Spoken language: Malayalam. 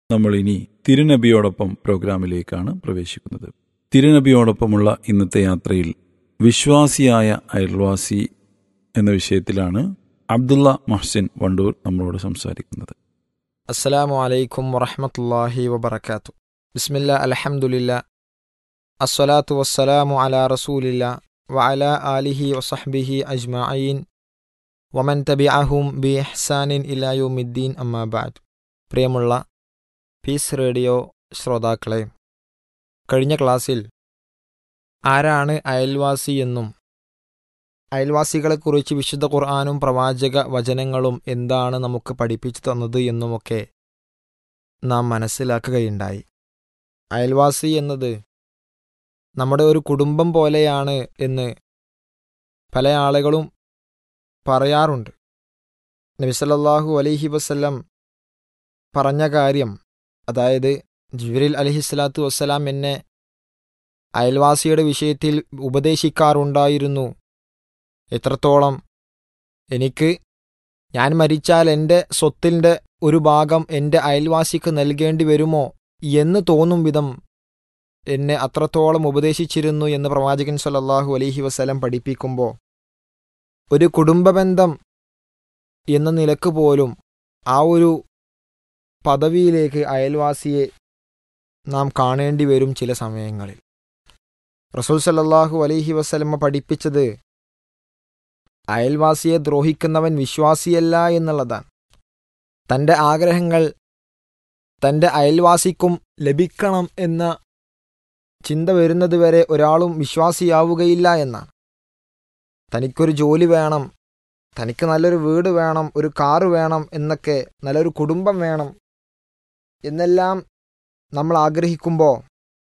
നമ്മൾ ഇനി തിരുനബിയോടൊപ്പം പ്രോഗ്രാമിലേക്കാണ് പ്രവേശിക്കുന്നത് തിരുനബിയോടൊപ്പമുള്ള ഇന്നത്തെ യാത്രയിൽ വിശ്വാസിയായ അയൽവാസി എന്ന വിഷയത്തിലാണ് അബ്ദുള്ള മഹ്സിൻ വണ്ടൂർ നമ്മളോട് സംസാരിക്കുന്നത് അസ്സലാമു അലൈക്കും വറഹമത്തല്ലാഹി വബർക്കാത്തു ബിസ്മില്ല അലഹമുല്ല അസ്സലാത്തു വസ്സലാമു അലാ റസൂലില്ല വഅല ആലിഹി വസഹ്ബിഹി അജ്മഈൻ വമൻ തബിഅഹും ബി ഇഹ്സാനിൻ ഇലായുമിദ്ദീൻ അമ്മാബാദ് പ്രിയമുള്ള പീസ് റേഡിയോ ശ്രോതാക്കളെ കഴിഞ്ഞ ക്ലാസ്സിൽ ആരാണ് അയൽവാസി എന്നും അയൽവാസികളെക്കുറിച്ച് വിശുദ്ധ ഖുർആാനും പ്രവാചക വചനങ്ങളും എന്താണ് നമുക്ക് പഠിപ്പിച്ചു തന്നത് എന്നുമൊക്കെ നാം മനസ്സിലാക്കുകയുണ്ടായി അയൽവാസി എന്നത് നമ്മുടെ ഒരു കുടുംബം പോലെയാണ് എന്ന് പല ആളുകളും പറയാറുണ്ട് നബിസല്ലാഹു അലൈഹി വസ്ല്ലം പറഞ്ഞ കാര്യം അതായത് ജിബ്രീൽ അലഹിസ്ലാത്തു വസ്സലാം എന്നെ അയൽവാസിയുടെ വിഷയത്തിൽ ഉപദേശിക്കാറുണ്ടായിരുന്നു എത്രത്തോളം എനിക്ക് ഞാൻ മരിച്ചാൽ എൻ്റെ സ്വത്തിൻ്റെ ഒരു ഭാഗം എൻ്റെ അയൽവാസിക്ക് നൽകേണ്ടി വരുമോ എന്ന് തോന്നും വിധം എന്നെ അത്രത്തോളം ഉപദേശിച്ചിരുന്നു എന്ന് പ്രവാചകൻ സല്ലല്ലാഹു അലൈഹി വസല്ലം പഠിപ്പിക്കുമ്പോൾ ഒരു കുടുംബബന്ധം എന്ന നിലക്ക് പോലും ആ ഒരു പദവിയിലേക്ക് അയൽവാസിയെ നാം കാണേണ്ടി വരും ചില സമയങ്ങളിൽ റസൂൽ സല്ലല്ലാഹു അലൈഹി വസല്ലമ്മ പഠിപ്പിച്ചത് അയൽവാസിയെ ദ്രോഹിക്കുന്നവൻ വിശ്വാസിയല്ല എന്നുള്ളതാണ് തൻ്റെ ആഗ്രഹങ്ങൾ തൻ്റെ അയൽവാസിക്കും ലഭിക്കണം എന്ന ചിന്ത വരുന്നതുവരെ ഒരാളും വിശ്വാസിയാവുകയില്ല എന്നാണ് തനിക്കൊരു ജോലി വേണം തനിക്ക് നല്ലൊരു വീട് വേണം ഒരു കാറ് വേണം എന്നൊക്കെ നല്ലൊരു കുടുംബം വേണം എന്നെല്ലാം നമ്മൾ ആഗ്രഹിക്കുമ്പോൾ